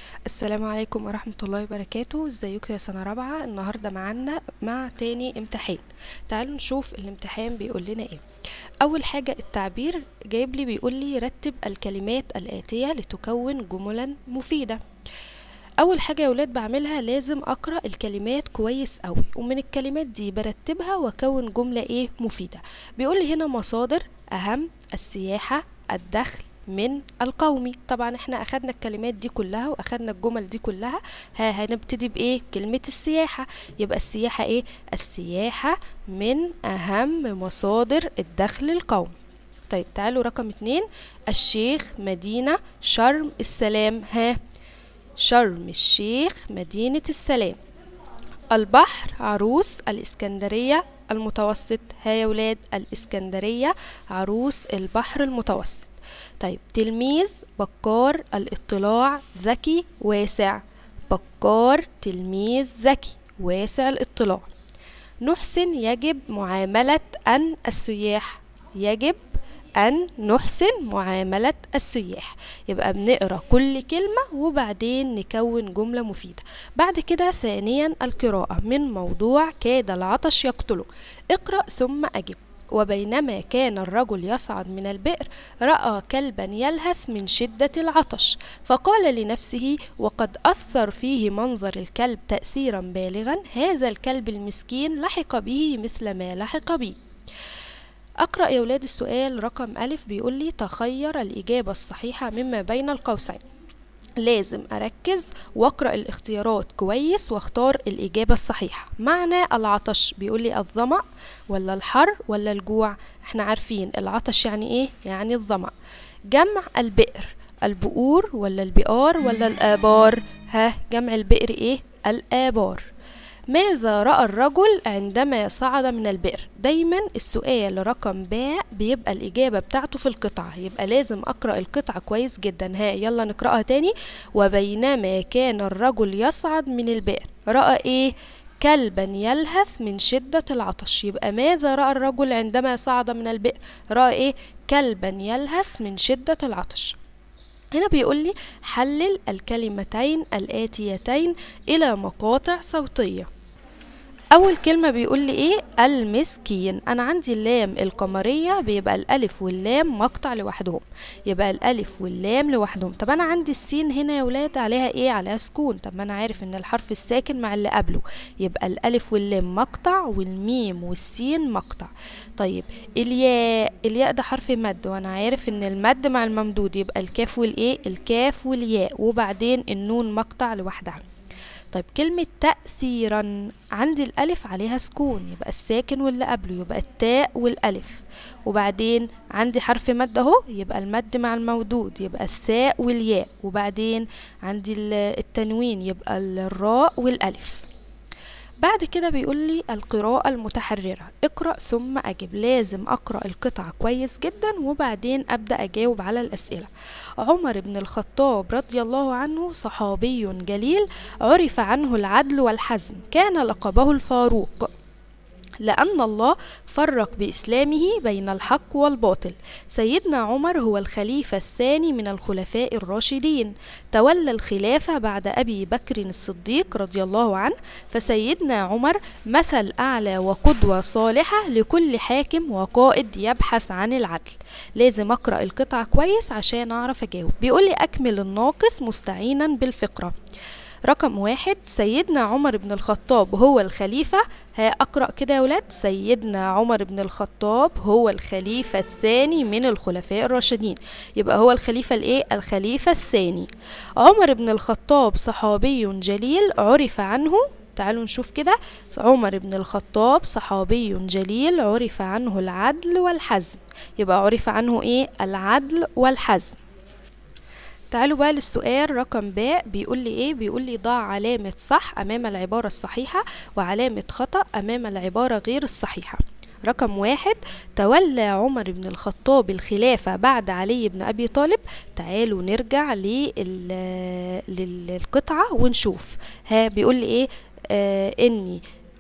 السلام عليكم ورحمة الله وبركاته ازيكم يا سنة رابعة النهاردة معانا مع تاني امتحان تعالوا نشوف الامتحان بيقول لنا ايه اول حاجة التعبير جايب لي بيقول لي رتب الكلمات الآتية لتكون جملا مفيدة اول حاجة يا ولاد بعملها لازم اقرأ الكلمات كويس قوي ومن الكلمات دي برتبها واكون جملة ايه مفيدة بيقول لي هنا مصادر اهم السياحة الدخل من القومي طبعا احنا اخدنا الكلمات دي كلها واخدنا الجمل دي كلها ها هنبتدي بايه كلمة السياحة يبقى السياحة ايه السياحة من اهم مصادر الدخل القومي طيب تعالوا رقم اتنين الشيخ مدينة شرم السلام ها شرم الشيخ مدينة السلام البحر عروس الإسكندرية المتوسط ها يا ولاد الإسكندرية عروس البحر المتوسط طيب تلميذ بكار الاطلاع ذكي واسع بكار تلميذ ذكي واسع الاطلاع نحسن يجب معاملة أن السياح يجب أن نحسن معاملة السياح يبقى بنقرأ كل كلمة وبعدين نكون جملة مفيدة بعد كده ثانيا القراءة من موضوع كاد العطش يقتله اقرأ ثم أجب وبينما كان الرجل يصعد من البئر راى كلبا يلهث من شده العطش فقال لنفسه وقد اثر فيه منظر الكلب تاثيرا بالغا هذا الكلب المسكين لحق به مثل ما لحق بي اقرا يا ولاد السؤال رقم الف بيقول لي تخير الاجابه الصحيحه مما بين القوسين لازم أركز وأقرأ الاختيارات كويس واختار الإجابة الصحيحة معنى العطش بيقول لي الظمأ ولا الحر ولا الجوع احنا عارفين العطش يعني ايه يعني الظمأ جمع البئر البؤور ولا البئار ولا الآبار ها جمع البئر ايه الآبار ماذا رأى الرجل عندما صعد من البئر دايما السؤال رقم باء بيبقى الإجابة بتاعته في القطعة يبقى لازم أقرأ القطعة كويس جدا ها يلا نقرأها تاني وبينما كان الرجل يصعد من البئر رأى إيه كلبا يلهث من شدة العطش يبقى ماذا رأى الرجل عندما صعد من البئر رأى إيه كلبا يلهث من شدة العطش هنا بيقول لي حلل الكلمتين الآتيتين إلى مقاطع صوتية أول كلمة بيقول لي إيه المسكين أنا عندي اللام القمرية بيبقى الألف واللام مقطع لوحدهم يبقى الألف واللام لوحدهم طب أنا عندي السين هنا يا ولاد عليها إيه عليها سكون طب ما أنا عارف إن الحرف الساكن مع اللي قبله يبقى الألف واللام مقطع والميم والسين مقطع طيب الياء الياء ده حرف مد وأنا عارف إن المد مع الممدود يبقى الكاف والإيه الكاف والياء وبعدين النون مقطع لوحدها طيب كلمة تأثيرا عندي الألف عليها سكون يبقى الساكن واللي قبله يبقى التاء والألف وبعدين عندي حرف مد اهو يبقى المد مع المودود يبقى الثاء والياء وبعدين عندي التنوين يبقى الراء والألف بعد كده بيقول لي القراءة المتحررة اقرأ ثم أجب لازم أقرأ القطعة كويس جدا وبعدين أبدأ أجاوب على الأسئلة عمر بن الخطاب رضي الله عنه صحابي جليل عرف عنه العدل والحزم كان لقبه الفاروق لأن الله فرق بإسلامه بين الحق والباطل سيدنا عمر هو الخليفة الثاني من الخلفاء الراشدين تولى الخلافة بعد أبي بكر الصديق رضي الله عنه فسيدنا عمر مثل أعلى وقدوة صالحة لكل حاكم وقائد يبحث عن العدل لازم أقرأ القطعة كويس عشان أعرف أجاوب بيقولي أكمل الناقص مستعينا بالفقرة رقم واحد سيدنا عمر بن الخطاب هو الخليفة ها أقرأ كده يا ولاد سيدنا عمر بن الخطاب هو الخليفة الثاني من الخلفاء الراشدين يبقى هو الخليفة الإيه الخليفة الثاني عمر بن الخطاب صحابي جليل عرف عنه تعالوا نشوف كده عمر بن الخطاب صحابي جليل عرف عنه العدل والحزم يبقى عرف عنه ايه العدل والحزم تعالوا بقى للسؤال رقم باء بيقول لي ايه بيقول لي ضع علامة صح امام العبارة الصحيحة وعلامة خطأ امام العبارة غير الصحيحة رقم واحد تولى عمر بن الخطاب الخلافة بعد علي بن أبي طالب تعالوا نرجع للقطعة ونشوف ها بيقول لي ايه آه اني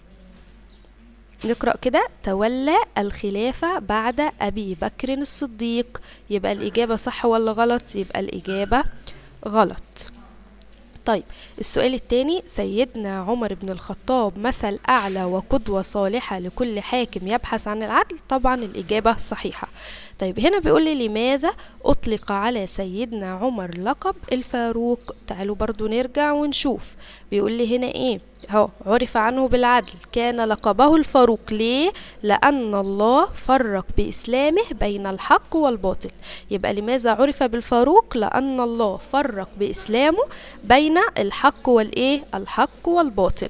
نقرأ كده تولى الخلافة بعد أبي بكر الصديق يبقى الإجابة صح ولا غلط يبقى الإجابة غلط طيب السؤال التاني سيدنا عمر بن الخطاب مثل أعلى وقدوة صالحة لكل حاكم يبحث عن العدل طبعا الإجابة صحيحة طيب هنا بيقول لي لماذا أطلق على سيدنا عمر لقب الفاروق تعالوا برضو نرجع ونشوف بيقول لي هنا إيه هو عرف عنه بالعدل كان لقبه الفاروق ليه لأن الله فرق بإسلامه بين الحق والباطل يبقى لماذا عرف بالفاروق لأن الله فرق بإسلامه بين الحق والإيه الحق والباطل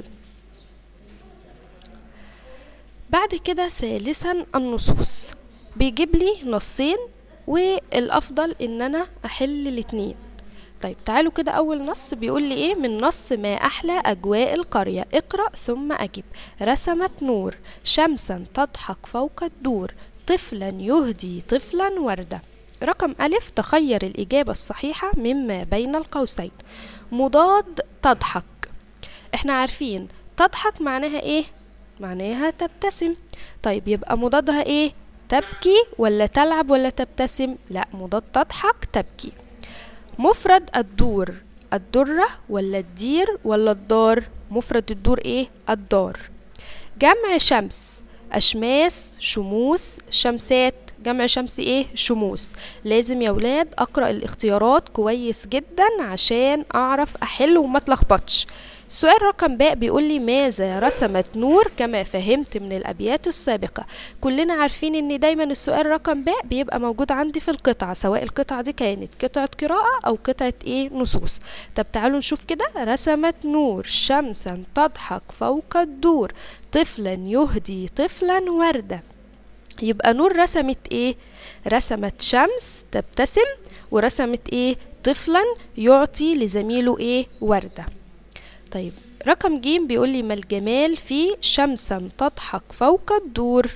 بعد كده ثالثا النصوص بيجيب لي نصين والافضل ان انا احل الاتنين طيب تعالوا كده اول نص بيقول لي ايه من نص ما احلى اجواء القريه اقرا ثم اجب رسمت نور شمسا تضحك فوق الدور طفلا يهدي طفلا ورده رقم ألف تخير الإجابة الصحيحة مما بين القوسين مضاد تضحك احنا عارفين تضحك معناها ايه معناها تبتسم طيب يبقى مضادها ايه تبكي ولا تلعب ولا تبتسم لا مضاد تضحك تبكي مفرد الدور الدرة ولا الدير ولا الدار مفرد الدور ايه الدار جمع شمس أشماس شموس شمسات جمع شمس ايه شموس لازم يا ولاد اقرا الاختيارات كويس جدا عشان اعرف احل وما اتلخبطش السؤال رقم باء بيقول لي ماذا رسمت نور كما فهمت من الابيات السابقه كلنا عارفين ان دايما السؤال رقم باء بيبقى موجود عندي في القطعه سواء القطعه دي كانت قطعه قراءه او قطعه ايه نصوص طب تعالوا نشوف كده رسمت نور شمسا تضحك فوق الدور طفلا يهدي طفلا ورده يبقى نور رسمت ايه رسمت شمس تبتسم ورسمت ايه طفلا يعطي لزميله ايه ورده طيب رقم جيم بيقول لي ما الجمال في شمسا تضحك فوق الدور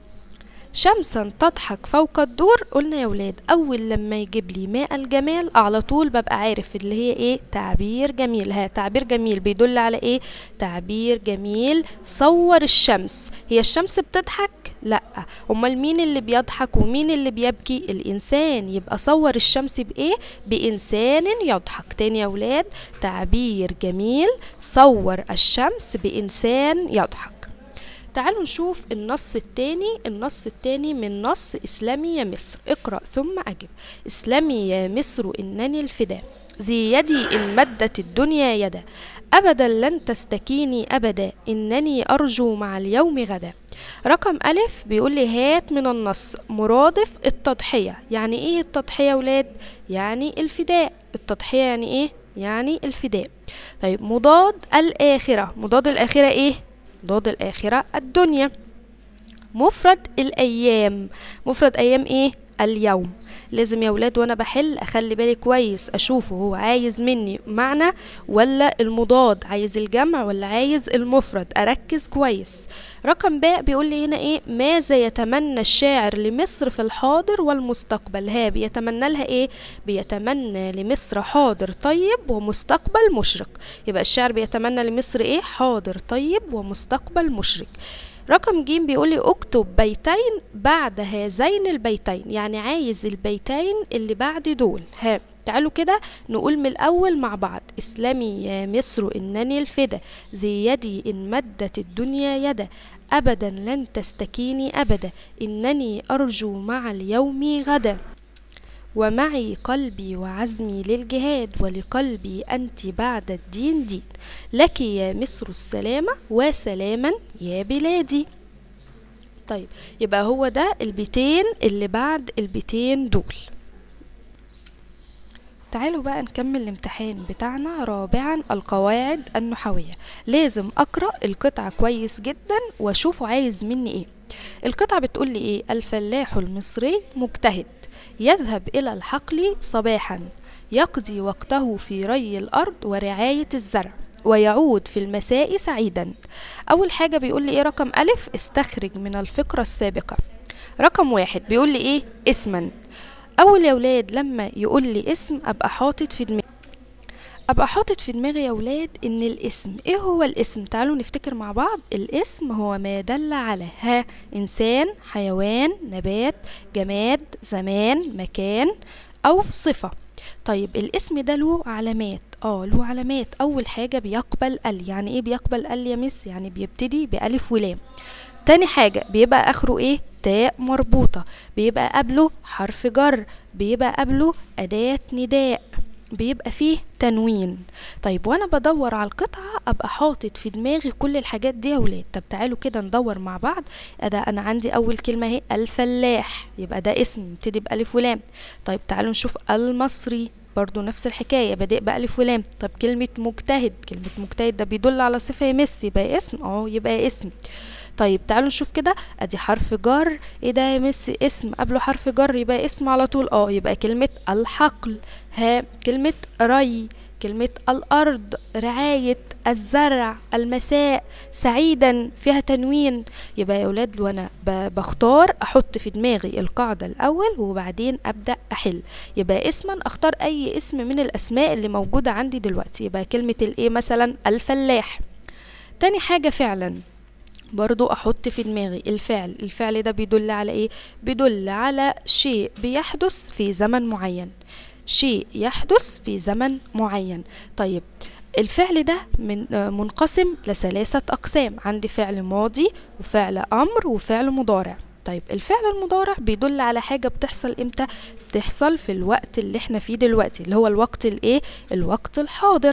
شمسا تضحك فوق الدور قلنا يا ولاد اول لما يجيب لي ماء الجمال على طول ببقى عارف اللي هي ايه تعبير جميل ها تعبير جميل بيدل على ايه تعبير جميل صور الشمس هي الشمس بتضحك لا امال مين اللي بيضحك ومين اللي بيبكي الانسان يبقى صور الشمس بايه بانسان يضحك تاني يا ولاد تعبير جميل صور الشمس بانسان يضحك تعالوا نشوف النص التاني النص التاني من نص إسلامي يا مصر اقرأ ثم أجب إسلامي يا مصر إنني الفداء ذي يدي إن مدت الدنيا يدا أبدا لن تستكيني أبدا إنني أرجو مع اليوم غدا رقم ألف بيقول لي هات من النص مرادف التضحية يعني إيه التضحية ولاد يعني الفداء التضحية يعني إيه يعني الفداء طيب مضاد الآخرة مضاد الآخرة إيه ضاد الآخرة الدنيا مفرد الأيام مفرد أيام إيه اليوم لازم يا ولاد وانا بحل اخلي بالي كويس اشوفه هو عايز مني معنى ولا المضاد عايز الجمع ولا عايز المفرد اركز كويس رقم باء بيقول لي هنا ايه ماذا يتمنى الشاعر لمصر في الحاضر والمستقبل ها بيتمنى لها ايه بيتمنى لمصر حاضر طيب ومستقبل مشرق يبقى الشاعر بيتمنى لمصر ايه حاضر طيب ومستقبل مشرق رقم جيم بيقول لي اكتب بيتين بعد هذين البيتين يعني عايز البيتين اللي بعد دول ها تعالوا كده نقول من الأول مع بعض اسلمي يا مصر إنني الفدا ذي يدي إن مدت الدنيا يدا أبدا لن تستكيني أبدا إنني أرجو مع اليوم غدا ومعي قلبي وعزمي للجهاد ولقلبي أنت بعد الدين دين لك يا مصر السلامة وسلاما يا بلادي طيب يبقى هو ده البيتين اللي بعد البيتين دول تعالوا بقى نكمل الامتحان بتاعنا رابعا القواعد النحوية لازم أقرأ القطعة كويس جدا وأشوفه عايز مني إيه القطعة بتقول لي إيه الفلاح المصري مجتهد يذهب إلى الحقل صباحا يقضي وقته في ري الأرض ورعاية الزرع ويعود في المساء سعيدا أول حاجة بيقول لي إيه رقم ألف استخرج من الفقرة السابقة رقم واحد بيقول لي إيه اسما أول يا ولاد لما يقول لي اسم أبقى حاطط في دماغي ابقى حاطط في دماغي يا ولاد ان الاسم ايه هو الاسم تعالوا نفتكر مع بعض الاسم هو ما دل على ها انسان حيوان نبات جماد زمان مكان او صفة طيب الاسم ده له علامات اه له علامات اول حاجة بيقبل ال يعني ايه بيقبل ال يا مس يعني بيبتدي بألف ولام تاني حاجة بيبقى اخره ايه تاء مربوطة بيبقى قبله حرف جر بيبقى قبله أداة نداء بيبقى فيه تنوين طيب وانا بدور على القطعة ابقى حاطط في دماغي كل الحاجات دي يا ولاد طب تعالوا كده ندور مع بعض ده انا عندي اول كلمة اهي الفلاح يبقى ده اسم يبتدي بألف ولام طيب تعالوا نشوف المصري برضو نفس الحكاية بادئ بألف ولام طب كلمة مجتهد كلمة مجتهد ده بيدل على صفة يمس يبقى اسم اه يبقى اسم طيب تعالوا نشوف كده ادي حرف جر ايه ده يا مس اسم قبله حرف جر يبقى اسم على طول اه يبقى كلمة الحقل ها كلمة ري كلمة الأرض رعاية الزرع المساء سعيدا فيها تنوين يبقى يا ولاد وانا بختار احط في دماغي القاعدة الاول وبعدين ابدأ احل يبقى اسما اختار اي اسم من الاسماء اللي موجودة عندي دلوقتي يبقى كلمة الايه مثلا الفلاح تاني حاجة فعلا برضو احط في دماغي الفعل الفعل ده بيدل على ايه بيدل على شيء بيحدث في زمن معين شيء يحدث في زمن معين طيب الفعل ده من منقسم لثلاثة أقسام عندي فعل ماضي وفعل أمر وفعل مضارع طيب الفعل المضارع بيدل على حاجة بتحصل امتى بتحصل في الوقت اللي احنا فيه دلوقتي اللي هو الوقت الايه الوقت الحاضر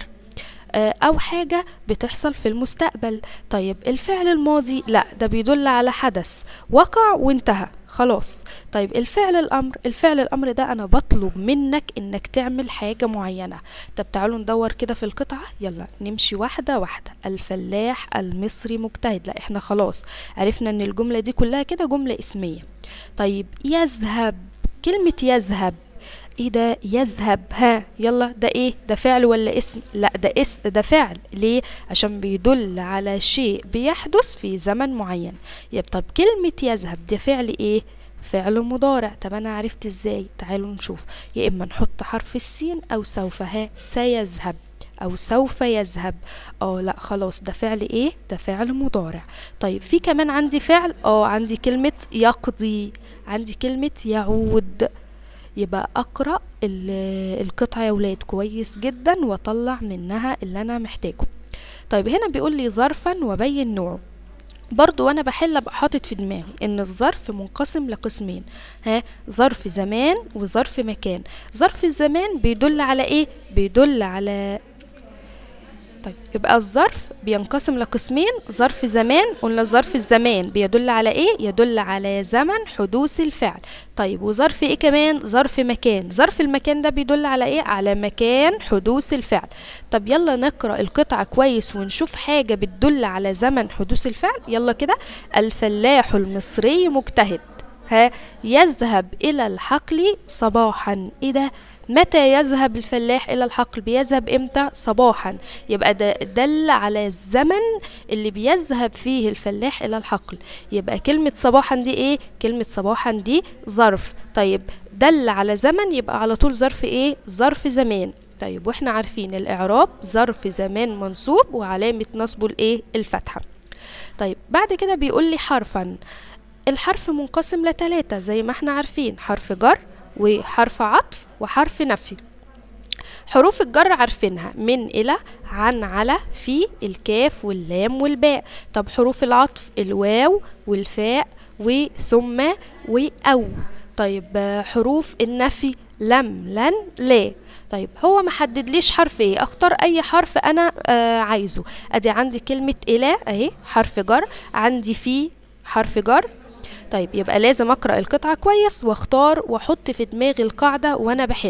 او حاجة بتحصل في المستقبل طيب الفعل الماضي لا ده بيدل على حدث وقع وانتهى خلاص طيب الفعل الامر الفعل الامر ده انا بطلب منك انك تعمل حاجة معينة طب تعالوا ندور كده في القطعة يلا نمشي واحدة واحدة الفلاح المصري مجتهد لا احنا خلاص عرفنا ان الجملة دي كلها كده جملة اسمية طيب يذهب كلمة يذهب ايه ده يذهب ها يلا ده ايه ده فعل ولا اسم لا ده اسم ده فعل ليه عشان بيدل على شيء بيحدث في زمن معين يبقى طب كلمة يذهب ده فعل ايه فعل مضارع طب انا عرفت ازاي تعالوا نشوف يا اما نحط حرف السين او سوف ها سيذهب او سوف يذهب اه لا خلاص ده فعل ايه ده فعل مضارع طيب في كمان عندي فعل اه عندي كلمة يقضي عندي كلمة يعود يبقى اقرا القطعه يا ولاد كويس جدا واطلع منها اللي انا محتاجه طيب هنا بيقول لي ظرفا وبين نوعه برضو وانا بحل ابقى حاطط في دماغي ان الظرف منقسم لقسمين ها ظرف زمان وظرف مكان ظرف الزمان بيدل على ايه بيدل على طيب يبقى الظرف بينقسم لقسمين ظرف زمان قلنا ظرف الزمان بيدل على ايه يدل على زمن حدوث الفعل طيب وظرف ايه كمان ظرف مكان ظرف المكان ده بيدل على ايه على مكان حدوث الفعل طب يلا نقرا القطعه كويس ونشوف حاجه بتدل على زمن حدوث الفعل يلا كده الفلاح المصري مجتهد ها يذهب الى الحقل صباحا ايه ده متى يذهب الفلاح إلى الحقل بيذهب إمتى صباحا يبقى ده دل على الزمن اللي بيذهب فيه الفلاح إلى الحقل يبقى كلمة صباحا دي إيه كلمة صباحا دي ظرف طيب دل على زمن يبقى على طول ظرف إيه ظرف زمان طيب واحنا عارفين الإعراب ظرف زمان منصوب وعلامة نصبه الإيه الفتحة طيب بعد كده بيقول لي حرفا الحرف منقسم لتلاتة زي ما احنا عارفين حرف جر وحرف عطف وحرف نفي حروف الجر عارفينها من إلى عن على في الكاف واللام والباء طب حروف العطف الواو والفاء وثم وأو طيب حروف النفي لم لن لا طيب هو محدد ليش حرف ايه اختار اي حرف انا آه عايزه ادي عندي كلمة الى اهي حرف جر عندي في حرف جر طيب يبقى لازم اقرا القطعه كويس واختار واحط في دماغي القاعده وانا بحل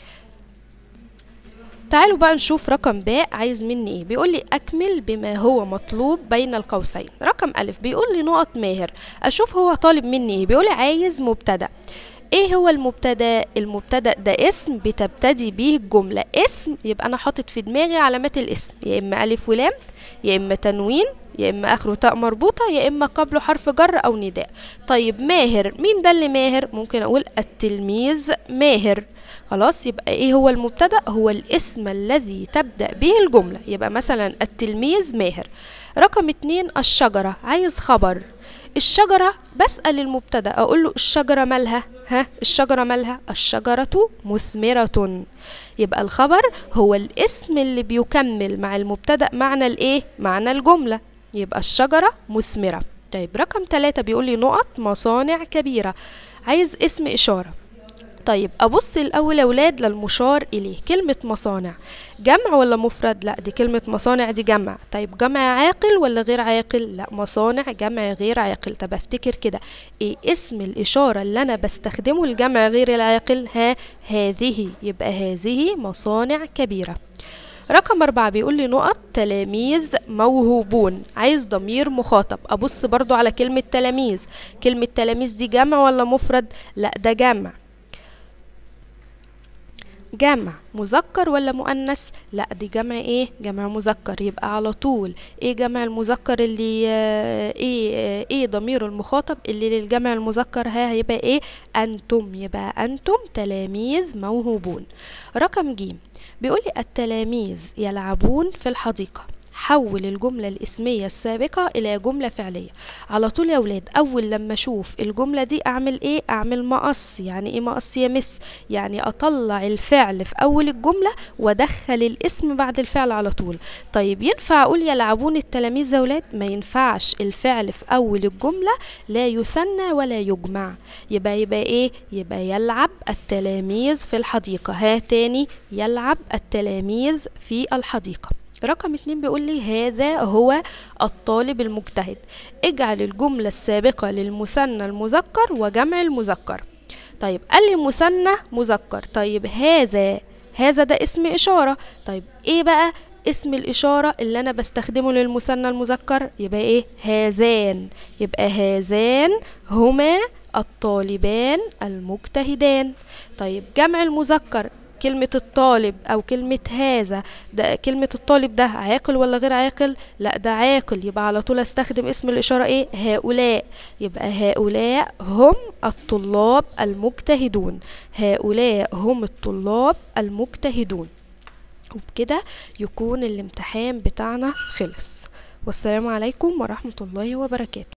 تعالوا بقى نشوف رقم باء عايز مني ايه بيقول لي اكمل بما هو مطلوب بين القوسين رقم الف بيقول لي نقط ماهر اشوف هو طالب مني ايه بيقول لي عايز مبتدا ايه هو المبتدا المبتدا ده اسم بتبتدي بيه الجمله اسم يبقى انا حاطط في دماغي علامات الاسم يا اما الف ولام يا اما تنوين يا اما اخره تاء مربوطه يا اما قبله حرف جر او نداء طيب ماهر مين ده اللي ماهر ممكن اقول التلميذ ماهر خلاص يبقى ايه هو المبتدا هو الاسم الذي تبدا به الجمله يبقى مثلا التلميذ ماهر رقم اتنين الشجره عايز خبر الشجرة بسأل المبتدأ أقول له الشجرة مالها ها الشجرة مالها الشجرة مثمرة يبقى الخبر هو الاسم اللي بيكمل مع المبتدأ معنى الايه معنى الجملة يبقى الشجرة مثمرة طيب رقم ثلاثة بيقول لي نقط مصانع كبيرة عايز اسم إشارة طيب ابص الاول يا اولاد للمشار اليه كلمه مصانع جمع ولا مفرد لا دي كلمه مصانع دي جمع طيب جمع عاقل ولا غير عاقل لا مصانع جمع غير عاقل طب افتكر كده ايه اسم الاشاره اللي انا بستخدمه الجمع غير العاقل ها هذه يبقى هذه مصانع كبيره رقم أربعة بيقول لي نقط تلاميذ موهوبون عايز ضمير مخاطب أبص برضو على كلمة تلاميذ كلمة تلاميذ دي جمع ولا مفرد لا ده جمع جمع مذكر ولا مؤنث لا دي جمع ايه جمع مذكر يبقى على طول ايه جمع المذكر اللي آه ايه آه ايه ضمير المخاطب اللي للجمع المذكر ها هيبقى ايه انتم يبقى انتم تلاميذ موهوبون رقم ج بيقولي التلاميذ يلعبون في الحديقة حول الجملة الاسمية السابقة إلى جملة فعلية على طول يا ولاد أول لما أشوف الجملة دي أعمل إيه أعمل مقص يعني إيه مقص يا مس يعني أطلع الفعل في أول الجملة وأدخل الاسم بعد الفعل على طول طيب ينفع أقول يلعبون التلاميذ يا ولاد ما ينفعش الفعل في أول الجملة لا يثنى ولا يجمع يبقى يبقى إيه يبقى يلعب التلاميذ في الحديقة ها تاني يلعب التلاميذ في الحديقة رقم اتنين بيقول لي هذا هو الطالب المجتهد اجعل الجملة السابقة للمثنى المذكر وجمع المذكر طيب قال لي مثنى مذكر طيب هذا هذا ده اسم إشارة طيب ايه بقى اسم الإشارة اللي أنا بستخدمه للمثنى المذكر يبقى ايه هذان يبقى هذان هما الطالبان المجتهدان طيب جمع المذكر كلمة الطالب أو كلمة هذا ده كلمة الطالب ده عاقل ولا غير عاقل؟ لا ده عاقل يبقى على طول استخدم اسم الإشارة إيه؟ هؤلاء يبقى هؤلاء هم الطلاب المجتهدون هؤلاء هم الطلاب المجتهدون وبكده يكون الامتحان بتاعنا خلص والسلام عليكم ورحمة الله وبركاته